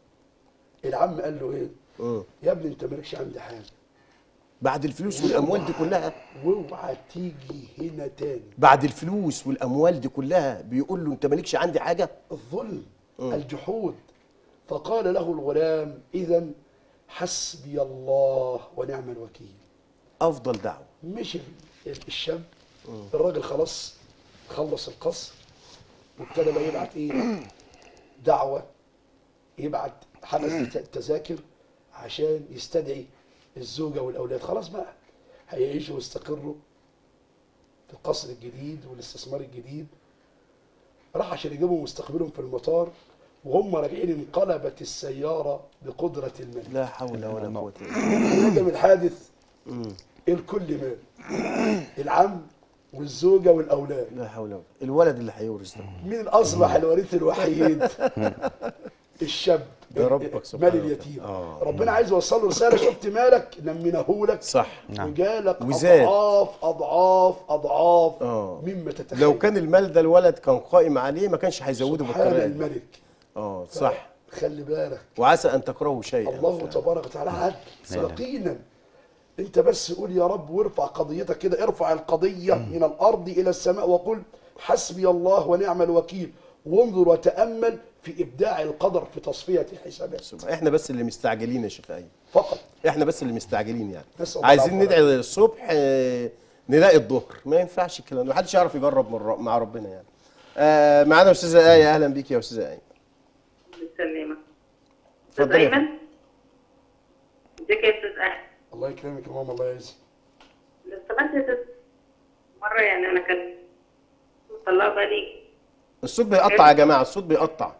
العم قال له ايه مم. يا ابني انت مالكش عندي حاجه بعد الفلوس والاموال دي كلها واوعى تيجي هنا تاني بعد الفلوس والاموال دي كلها بيقول له انت مالكش عندي حاجه الظلم الجحود فقال له الغلام اذا حسبي الله ونعم الوكيل افضل دعوه مشي الشاب الراجل خلاص خلص القصر وابتدى بقى يبعت ايه دعوه يبعت حجز تذاكر عشان يستدعي الزوجه والاولاد خلاص بقى هيعيشوا ويستقروا في القصر الجديد والاستثمار الجديد راح عشان يجيبهم ويستقبلهم في المطار وهم راجعين انقلبت السياره بقدره الملك لا حول ولا قوه الا بالله نجم الحادث الكل مات العم والزوجه والاولاد لا حول ولا الولد اللي هيورث ده مين اصبح الوريث الوحيد الشاب ده ربك سبحانه مال وتعالى. اليتيم آه. ربنا عايز يوصل له رساله شفت مالك نميناهولك صح وجالك وزاد. اضعاف اضعاف اضعاف آه. مما تتخيل لو كان المال ده الولد كان قائم عليه ما كانش هيزوده سبحان بالطريقه دي الملك اه صح خلي بالك وعسى ان تكرهوا شيئا الله تبارك وتعالى عدل يقينا انت بس قول يا رب وارفع قضيتك كده ارفع القضيه من الارض الى السماء وقل حسبي الله ونعم الوكيل وانظر وتامل في ابداع القدر في تصفيه الحسابات سبحان- احنا بس اللي مستعجلين يا شيخ ايمن فقط احنا بس اللي مستعجلين يعني نسأل الله عايزين العفو ندعي الصبح آه، نلاقي الظهر ما ينفعش الكلام ده محدش يعرف يجرب من ر- مع ربنا يعني آه معانا استاذه ايه اهلا بيك يا استاذه ايه بالسلامة اتفضلي يا دايما ازيك يا استاذ احمد الله يكرمك يا ماما الله يعزك لو سمحت يا استاذ مرة يعني انا كان مطلقة بقالي الصوت بيقطع يا جماعه الصوت بيقطع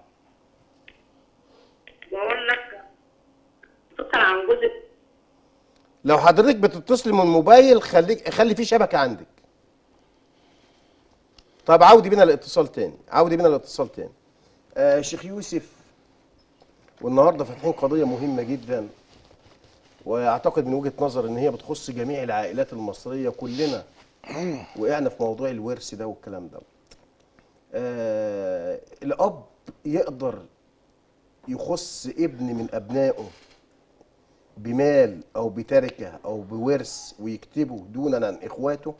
بقول لك بسأل عن جوزي لو حضرتك بتتصلي من الموبايل خليك خلي فيه شبكه عندك طب عودي بينا الاتصال تاني عودي بينا الاتصال تاني آه شيخ يوسف والنهارده فاتحين قضيه مهمه جدا واعتقد من وجهه نظر ان هي بتخص جميع العائلات المصريه كلنا وقعنا في موضوع الورث ده والكلام ده آه الاب يقدر يخص ابن من ابنائه بمال او بتركه او بورث ويكتبه دونا عن اخواته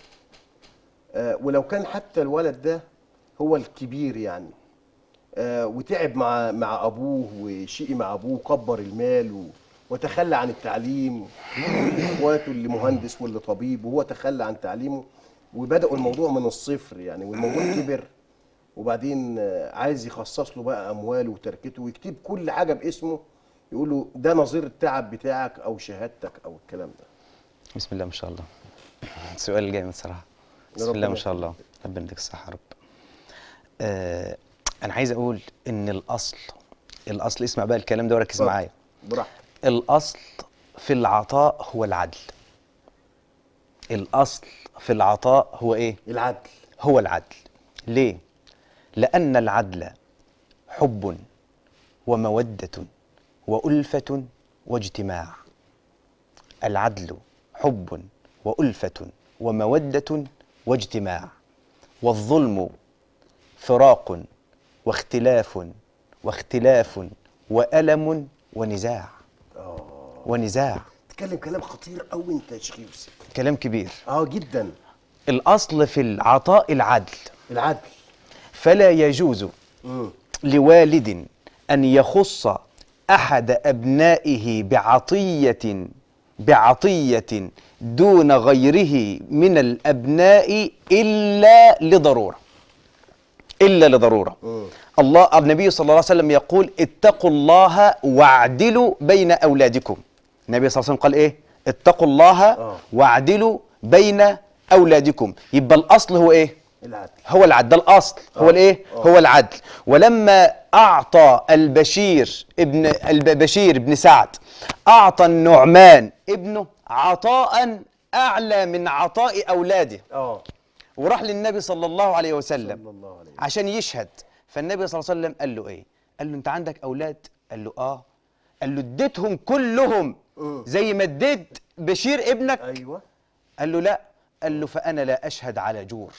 آه ولو كان حتى الولد ده هو الكبير يعني آه وتعب مع مع ابوه وشقي مع ابوه كبر المال و- وتخلى عن التعليم اخواته اللي مهندس واللي طبيب وهو تخلى عن تعليمه وبداوا الموضوع من الصفر يعني والموضوع كبر وبعدين آه، عايز يخصص له بقى امواله وتركته ويكتب كل حاجه باسمه يقول له ده نظير التعب بتاعك او شهادتك او الكلام ده بسم الله ما شاء الله سؤال جامد صراحه بسم ربنا الله ما شاء الله ربنا يديك الصحه يا رب آه انا عايز اقول ان الاصل الاصل اسمع بقى الكلام ده وركز اتفضل. معايا براحتك الاصل في العطاء هو العدل الاصل في العطاء هو ايه العدل هو العدل ليه لان العدل حب وموده والفه واجتماع العدل حب والفه وموده واجتماع والظلم فراق واختلاف واختلاف والم ونزاع ونزاع تتكلم كلام خطير قوي انت يا شيخ يوسف كلام كبير اه جدا الاصل في العطاء العدل العدل فلا يجوز مم. لوالد ان يخص احد ابنائه بعطيه بعطيه دون غيره من الابناء الا لضروره الا لضروره الله النبي صلى الله عليه وسلم يقول اتقوا الله واعدلوا بين اولادكم النبي صلى الله عليه وسلم قال ايه اتقوا الله آه. واعدلوا بين اولادكم يبقى الاصل هو ايه العدل هو العدل ده الاصل هو آه، الايه آه. هو العدل ولما اعطى البشير ابن البشير ابن سعد اعطى النعمان ابنه عطاء اعلى من عطاء اولاده اه وراح للنبي صلى الله عليه وسلم صلى الله عليه وسلم عشان يشهد فالنبي صلى الله عليه وسلم قال له ايه قال له انت عندك اولاد قال له اه قال له اديتهم كلهم مم. زي ما اديت بشير ابنك ايوه قال له لا قال له فانا لا اشهد على جور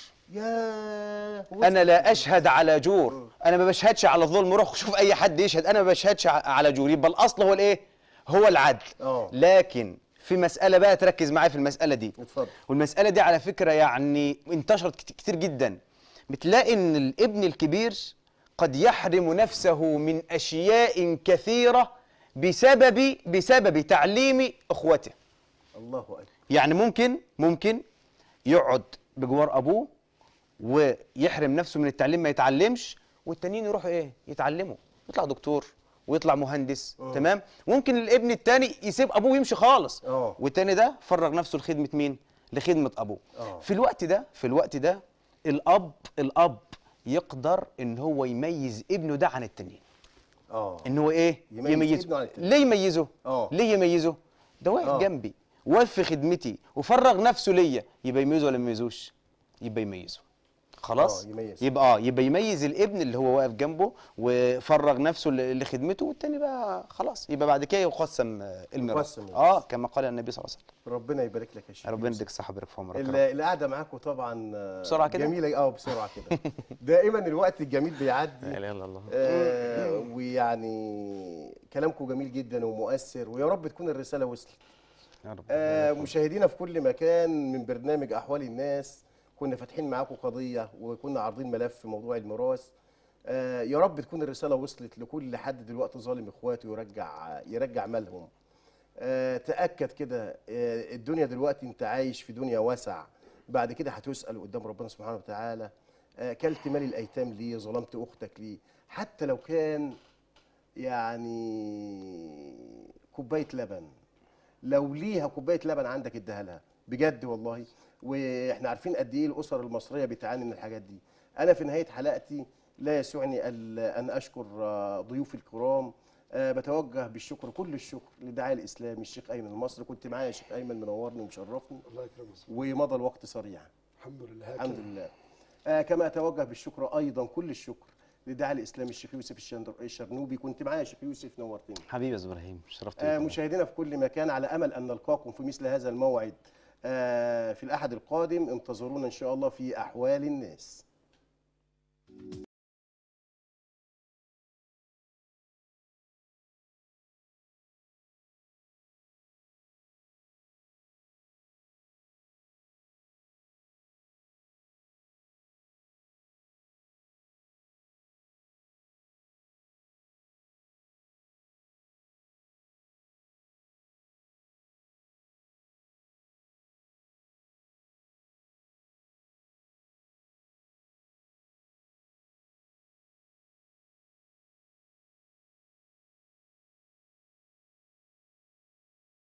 يا انا لا اشهد على جور انا ما بشهدش على الظلم روح شوف اي حد يشهد انا ما بشهدش ع- على جور يبقى الاصل هو الايه هو العدل اه. لكن في مساله بقى تركز معايا في المساله دي اتفضل والمساله دي على فكره يعني انتشرت كت- كتير جدا بتلاقي ان الابن الكبير قد يحرم نفسه من اشياء كثيره بسبب بسبب تعليم اخوته الله اكبر يعني ممكن ممكن يقعد بجوار ابوه ويحرم نفسه من التعليم ما يتعلمش والتانيين يروحوا ايه يتعلموا يطلع دكتور ويطلع مهندس تمام ممكن الابن التاني يسيب ابوه ويمشي خالص اه. والتاني ده فرغ نفسه لخدمه مين لخدمه ابوه اه. في الوقت ده في الوقت ده الاب الاب يقدر ان هو يميز ابنه ده عن التانيين اه ان هو ايه يميز يميزه ابنه عن التاني. ليه يميزه اه. ليه يميزه ده واقف اه. جنبي واقف في خدمتي وفرغ نفسه ليا يبقى يميزه ولا ما يميزوش يبقى يميزه خلاص اه، يميز. يبقى اه يبقى يميز الابن اللي هو واقف جنبه وفرغ نفسه ل- لخدمته والتاني بقى خلاص يبقى بعد كده يقسم آه، الميراث يقسم الميراث. اه كما قال النبي صلى الله عليه وسلم ربنا يبارك لك يا شيخ ربنا يوسف. يديك الصحه ويبارك في عمرك يا ال- رب. القعده معاكم طبعا آه، بسرعة كده؟ جميله اه بسرعه كده دائما الوقت الجميل بيعدي لا اله الا الله آه ويعني كلامكم جميل جدا ومؤثر ويا رب تكون الرساله وصلت يا رب آه مشاهدينا في كل مكان من برنامج احوال الناس كنا فاتحين معاكم قضيه وكنا عارضين ملف في موضوع الميراث آه يا رب تكون الرساله وصلت لكل حد دلوقتي ظالم اخواته يرجع يرجع مالهم آه تاكد كده آه الدنيا دلوقتي انت عايش في دنيا واسع بعد كده هتسال قدام ربنا سبحانه وتعالى آه، كلت مال الايتام ليه ظلمت اختك ليه حتى لو كان يعني كوبايه لبن لو ليها كوبايه لبن عندك اديها لها بجد والله واحنا عارفين قد ايه الاسر المصريه بتعاني من الحاجات دي انا في نهايه حلقتي لا يسعني ال- ان اشكر آه، ضيوفي الكرام آه، بتوجه بالشكر كل الشكر لداعي الاسلامي الشيخ ايمن المصري كنت معايا يا شيخ ايمن منورني ومشرفني الله يكرمك ومضى الوقت سريعا الحمد لله الحمد هكذا. لله آه كما اتوجه بالشكر ايضا كل الشكر لداعي الاسلامي الشيخ يوسف الشندر- الشرنوبي كنت معايا يا شيخ يوسف نورتني حبيبي يا أستاذ ابراهيم شرفت آه بيك مشاهدينا في كل مكان على امل ان نلقاكم في مثل هذا الموعد آه في الاحد القادم انتظرونا ان شاء الله في احوال الناس